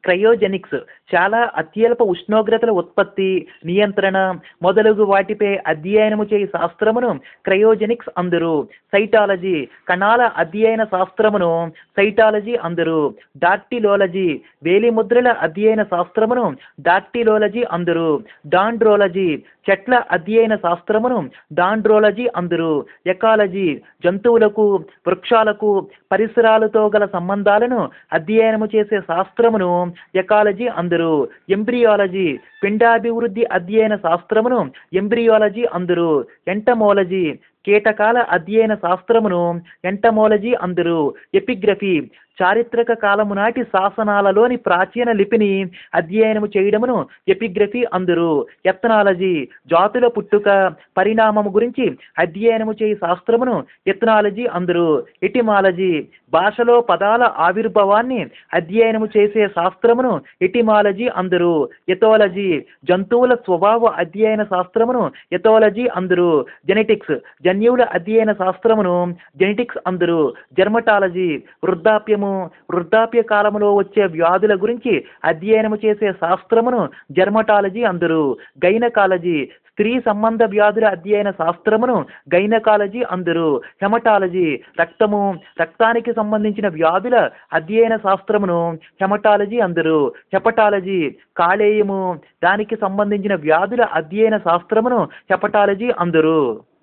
cryogenics చాలా అత్యల్ప ఉష్ణోగ్రతల ఉత్పత్తి నియంత్రణ మొదలగు వాటిపై అధ్యయనము చేయి శాస్త్రమును క్రయోజెనిక్స్ అందురు సైటాలజీ కణాల అధ్యయన శాస్త్రమును సైటాలజీ అందురు డాక్టిలోలజీ వేలిముద్రల అధ్యయన శాస్త్రమును డాక్టిలోలజీ అందురు డాండ్రోలజీ చెట్ల అధ్యయన శాస్త్రమును డాండ్రోలజీ అందురు ఎకాలజీ జంతువులకు వృక్షాలకు పరిసరాలతో గల సంబంధాలను అధ్యయనము చేసే శాస్త్రమును ఎకాలజీ అందరు ఎంబ్రియాలజీ పిండాభివృద్ధి అధ్యయన శాస్త్రమును ఎంబ్రియాలజీ అందరు ఎంటమోలజీ కీటకాల అధ్యయన శాస్త్రమును ఎంటమోలజీ అందరు ఎపిగ్రఫీ చారిత్రక కాలము నాటి శాసనాలలోని ప్రాచీన లిపిని అధ్యయనము చేయడమును ఎపిగ్రఫీ అందురు ఎత్నాలజీ జాతుల పుట్టుక పరిణామము గురించి అధ్యయనము చేయి శాస్త్రమును ఎత్నాలజీ అందురు ఎటిమాలజీ భాషలో పదాల ఆవిర్భావాన్ని అధ్యయనము చేసే శాస్త్రమును ఎటిమాలజీ అందరు ఎథాలజీ జంతువుల స్వభావ అధ్యయన శాస్త్రమును ఎథాలజీ అందరు జెనెటిక్స్ జన్యువుల అధ్యయన శాస్త్రమును జెనెటిక్స్ అందరు జెర్మటాలజీ వృద్ధాప్యము వృద్ధాప్య కాలములో వచ్చే వ్యాధుల గురించి అధ్యయనము చేసే శాస్త్రమును జెర్మటాలజీ అందరు గైనకాలజీ స్త్రీ సంబంధ వ్యాధుల అధ్యయన శాస్త్రమును గైనకాలజీ అందరు హెమటాలజీ రక్తము రక్తానికి సంబంధించిన వ్యాధుల అధ్యయన శాస్త్రమును హెమటాలజీ అందరు హెపటాలజీ కాలేయము దానికి సంబంధించిన వ్యాధుల అధ్యయన శాస్త్రమును హెపటాలజీ అందరు